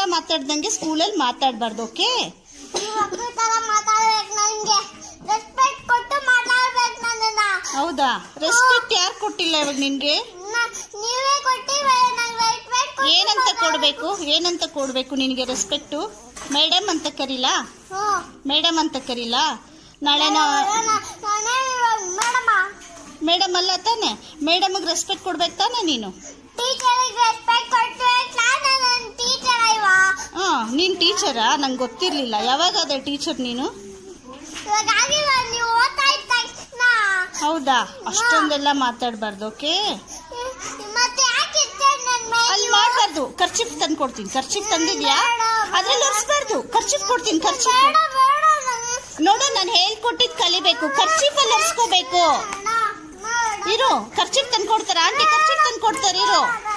ಮಾತಾಡ್ದಂಗೆ ಸ್ಕೂಲಲ್ಲಿ ಮಾತಾಡಬಾರ್ದು ಓಕೆ ನೀವು ಮಕ್ಕಳ ತರ ಮಾತಾಡ್ಬೇಕು ನಂಗೆ ರೆಸ್ಪೆಕ್ಟ್ ಕೊಟ್ಟು ಮಾತಾಡ್ಬೇಕು ನನ್ನನ್ನ ಹೌದಾ ರೆಸ್ಪೆಕ್ಟ್ ಯಾರು ಕೊಟ್ಟಿಲ್ಲ ಇವಾಗ ನಿನ್ಗೆ ನ- ನೀವೇ ಕೊಟ್ಟಿವ ನಂಗೆ ರೆಸ್ಪೆಕ್ಟ್ ಕೊಟ್ಟು ಏನಂತ ಮಾತಾಡ್ಬೇಕು. ಕೊಡ್ಬೇಕು ಏನಂತ ಕೊಡ್ಬೇಕು ನಿನಗೆ ರೆಸ್ಪೆಕ್ಟು ಮೇಡಮ್ ಅಂತ ಕರೀಲಾ ಹ್ಮ್. ಮೇಡಮ್ ಅಂತ ಕರೀಲಾ ನಾಳೆ ನಾ ನಾನೇ- ನಾನೇ ಇವಾಗ ಮೇಡಮ ಮೇಡಮ್ ಅಲ್ಲ ತಾನೆ ಮೇಡಮ್ಗೆ ರೆಸ್ಪೆಕ್ಟ್ ಕೊಡ್ಬೇಕು ತಾನೆ ನೀನು ಟೀಚರಿಗೆ ರೆಸ್ಪೆಕ್ಟ್ ಕೊಟ್ಟು ನಾನು ನನ್ನ ಟೀಚರ್ ಅಲ್ವಾ ಹಾ ನೀನ್ ಟೀಚರಾ ನಂಗೆ ಗೊತ್ತಿರ್ಲಿಲ್ಲ ಯಾವಾಗ ಅದೇ ಟೀಚರ್ ನೀನು ಇವಾಗ ಆಗಿಲ್ಲ ನೀವು ಓದ್ತಾ ಇದ್ದ ತಕ್ಷಣ ಹೌದಾ ಅಷ್ಟೊಂದೆಲ್ಲ ಮಾತಾಡಬಾರ್ದು ಓಕೆ ಮತ್ತೆ ಯಾಕೆ ಇರ್ತಾರೆ ನನ್ನ ಅಲ್ಲಿ ಮೇಲೆ ಮಾಡಬಾರ್ದು ಖರ್ಚಿಪ್ ತಂದು ಕೊಡ್ತೀನಿ ಖರ್ಚಿಪ್ ತಂದಿದ್ಯಾ ಅದ್ರಲ್ಲಿ ಒರೆಸ್ಬಾರ್ದು ಖರ್ಚಿಪ್ ಕೊಡ್ತೀನಿ ಖರ್ಚಿಪ್ ಬೇಡ ಬೇಡ ನಂಗೆ ನೋಡು ನಾನು ಹೇಳ್ಕೊಟ್ಟಿದ್ ಕಲಿಬೇಕು ಖರ್ಚಿಪಲ್ಲಿ ಒರೆಸ್ಕೋಬೇಕು ಇರು ಖರ್ಚಿಪ್ ತಂದು ಕೊಡ್ತಾರ ಆಂಟಿ ಖರ್ಚಿಪ್ ತಂದು ಕೊಡ್ತಾರೆ ಇರು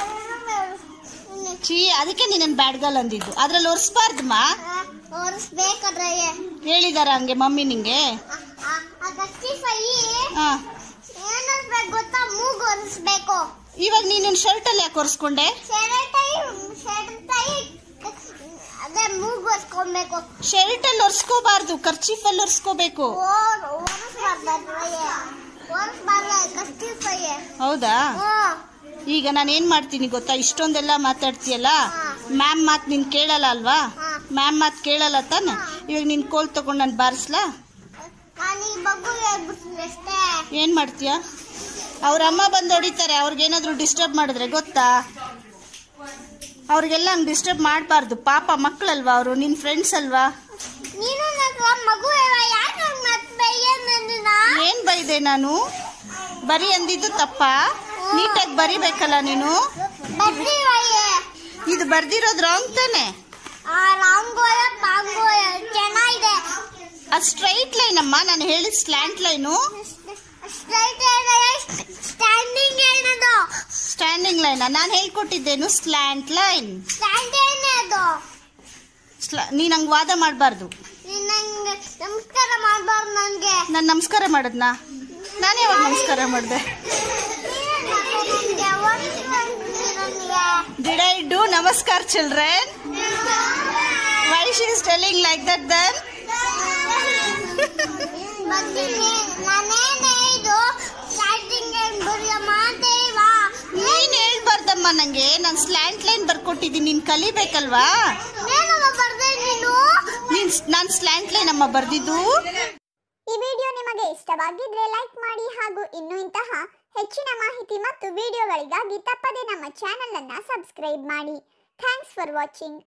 ಚೀ ಅದಕ್ಕೆ ನೀನು ಬ್ಯಾಡ್ ಗರ್ಲ್ ಅಂದಿದ್ದು ಅದ್ರಲ್ಲಿ ಒರೆಸ್ಬಾರ್ದಮ್ಮ ಒರೆಸ್ಬೇಕಾದ್ರೆ ಹೇಳಿದಾರ ಹಂಗೆ ಮಮ್ಮಿ ನಿಂಗೆ ಅಗಸ್ಟಿಫೈ ಹಾ ಏನಿಸ್ಬೇಕು ಗೊತ್ತಾ ಮೂಗು ಒರೆಸ್ಬೇಕು ಇವಾಗ ನೀನು ಶರ್ಟ್ ಅಲ್ಲಿ ಯಾಕೆ ಒರೆಸ್ಕೊಂಡೆ ಶೆರಟೈ ಶೆರಟೈ ಅದೇ ಮೂಗು ಒರೆಸ್ಕೊಬೇಕು ಶರ್ಟ್ ಅಲ್ಲಿ ಒರೆಸ್ಕೋಬಾರ್ದು ಖರ್ಚಿಫ್ ಅಲ್ಲಿ ಒರೆಸ್ಕೋಬೇಕು ಓರ್ ಒರೆಸ್ಬಾರ್ದು ಒರೆಸ್ಬಾರ್ದು ಅಗಸ್ಟಿಫೈ ಹೌದಾ ಹ್ಞೂ ಈಗ ನಾನು ಏನ್ ಮಾಡ್ತೀನಿ ಗೊತ್ತಾ ಇಷ್ಟೊಂದೆಲ್ಲ ಮಾತಾಡ್ತೀಯಲ್ಲ ಮ್ಯಾಮ್ ಮಾತ್ ನೀನ್ ಕೇಳಲ್ಲ ಅಲ್ವಾ ಹಾ. ಮ್ಯಾಮ್ ಮಾತ್ ಕೇಳಲ್ಲ ತಾನೆ ಇವಾಗ ನಿನ್ ಕೋಲ್ ತಗೊಂಡ್ ನಾನು ಬಾರಿಸ್ಲಾ ನಾನು ಈ ಬಗ್ಗೆ ಹೇಳ್ಬಿಡ್ತೀನಿ ಅಷ್ಟೇ ಏನ್ ಮಾಡ್ತೀಯ ಅವ್ರ ಅಮ್ಮ ಬಂದು ಹೊಡಿತಾರೆ ಅವ್ರಿಗೇನಾದ್ರೂ ಡಿಸ್ಟರ್ಬ್ ಮಾಡಿದ್ರೆ ಗೊತ್ತಾ ಅವ್ರಿಗೆಲ್ಲ ಹಂಗೆ ಡಿಸ್ಟರ್ಬ್ ಮಾಡಬಾರ್ದು ಪಾಪ ಮಕ್ಕಳಲ್ವಾ ಅವರು ನಿನ್ ಫ್ರೆಂಡ್ಸ್ ಅಲ್ವಾ ನೀನು ನನ್ನ ಮಗು ಹೇಳ ಯಾಕೆ ಮತ್ತೆ ಬೈಯ ನನ್ನನ್ನ ಏನ್ ಬೈದೆ ನಾನು ಬರಿ ಅಂದಿದ್ದು ತಪ್ಪ ನೀಟಾಗಿ ಬರಿಬೇಕಲ್ಲ ನೀನು ಬರ್ತೀವಯ್ಯೇ ಇದು ಬರ್ದಿರೋದು ರಾಂಗ್ ತಾನೆ ಆ ರಾಂಗೋಯ ಪಾಂಗೋಯ ಚೆನ್ನಾಗಿದೆ ಅದು ಸ್ಟ್ರೈಟ್ ಲೈನ್ ಅಮ್ಮ ನಾನು ಹೇಳಿದ ಸ್ಲ್ಯಾಂಟ್ ಲೈನು ಸ್ಟ್ರೈಟ್ ಸ್ಟ್ಯಾಂಡಿಂಗ್ ಏನದು ಸ್ಟ್ಯಾಂಡಿಂಗ್ ಲೈನ್ ನಾನು ಹೇಳ್ಕೊಟ್ಟಿದ್ದೇನು ಸ್ಲ್ಯಾಂಟ್ ಲೈನ್ ಸ್ಟ್ಯಾಂಡ್ ಏನೇ ಅದು ನೀನ್ ಹಂಗ್ ವಾದ ಮಾಡಬಾರ್ದು ನೀನ್ ನಂಗೆ ನಮಸ್ಕಾರ ಮಾಡ್ಬಾರ್ದು ನನಗೆ ನಾನು ನಮಸ್ಕಾರ ಮಾಡದ್ನಾ ನಾನು ಯಾವಾಗ ನಮಸ್ಕಾರ ಮಾಡಿದೆ ನನಗೆ ಡಿಡ್ ಐ ಡೂ ನಮಸ್ಕಾರ children why she is telling like that then ಬರ್ತೀನಿ ನಾನೇನೇ ಇದು ಸ್ಟಾರ್ಟಿಂಗ್ ಬರೆಯ ಮಾತೇವಾ ನೀನ್ ಹೇಳ್ಬಾರ್ದಮ್ಮ ನಂಗೆ ನಾನು ಸ್ಲ್ಯಾಂಟ್ ಲೈನ್ ಬರ್ಕೊಟ್ಟಿದ್ದೀನಿ ನೀನ್ ಕಲಿಬೇಕಲ್ವಾ ಏನಮ್ಮ ಬರ್ದೆ ನೀನು ನೀನ್ ನಾನು ಸ್ಲ್ಯಾಂಟ್ ಲೈನ್ ಅಮ್ಮ ಬರ್ದಿದ್ದು ಈ ವಿಡಿಯೋ ನಿಮಗೆ ಇಷ್ಟವಾಗಿದ್ರೆ ಲೈಕ್ ಮಾಡಿ ಹಾಗೂ ಇನ್ನು ಇಂತಹ ಹೆಚ್ಚಿನ ಮಾಹಿತಿ ಮತ್ತು ವಿಡಿಯೋಗಳಿಗಾಗಿ ತಪ್ಪದೆ ನಮ್ಮ ಚಾನೆಲ್ ಅನ್ನ ಸಬ್ಸ್ಕ್ರೈಬ್ ಮಾಡಿ ಥ್ಯಾಂಕ್ಸ್ ಫಾರ್ ವಾಚಿಂಗ್